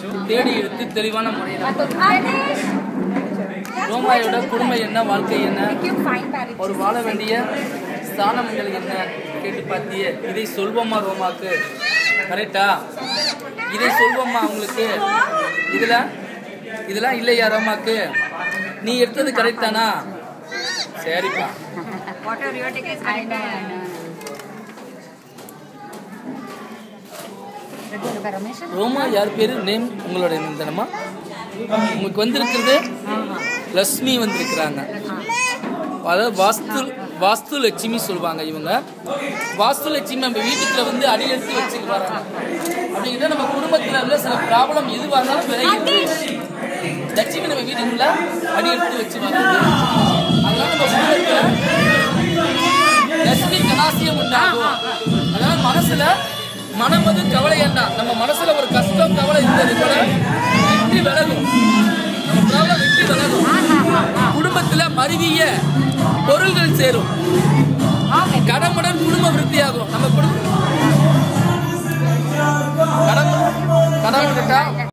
தேடி எடுத்து தெளிவான முறையில் ரோமாயோட குடும்பம் என்ன வாழ்க்கை என்ன ஒரு வாழ வேண்டிய ஸ்தானங்கள் என்ன கேட்டு பார்த்தியே இதை சொல்வோமா ரோமாக்கு கரெக்டா இதை சொல்வோமா உங்களுக்கு இதுல இதெல்லாம் இல்லையா ரோமாக்கு நீ எடுத்தது கரெக்ட் தானா சரிப்பா Whatever you are taking is correct. Ramesh ரோமா யார் பேரு நேம் உங்களோட நேம் தானம்மா உங்களுக்கு வந்திருக்கிறது லக்ஷ்மி வந்திருக்கிறாங்க அதாவது வாஸ்து வாஸ்து லட்சுமி சொல்லுவாங்க இவங்க வாஸ்து லட்சுமி நம்ம வீட்டுக்குள்ள வந்து அடி எடுத்து வச்சுட்டு வராங்க அப்படிங்கிறத நம்ம குடும்பத்துல உள்ள சில ப்ராப்ளம் எதுவாக இருந்தாலும் விலகி லட்சுமி நம்ம வீட்டுக்குள்ள அடி எடுத்து வச்சு வராங்க அதனால நம்ம குடும்பத்துல லட்சுமி கலாசியம் உண்டாகும் அதனால மனசுல மனம் வந்து கவலை வேண்டாம் நம்ம மனசுல ஒரு கஷ்டம் கவலை இருந்தது கூட வெற்றி விலகும் நம்ம problem வெற்றி விலகும் குடும்பத்துல மருவிய பொருள்கள் சேரும் கடமுடன் குடும்ப விருத்தியாகும் நம்ம குடும்பம் கடன் கடன்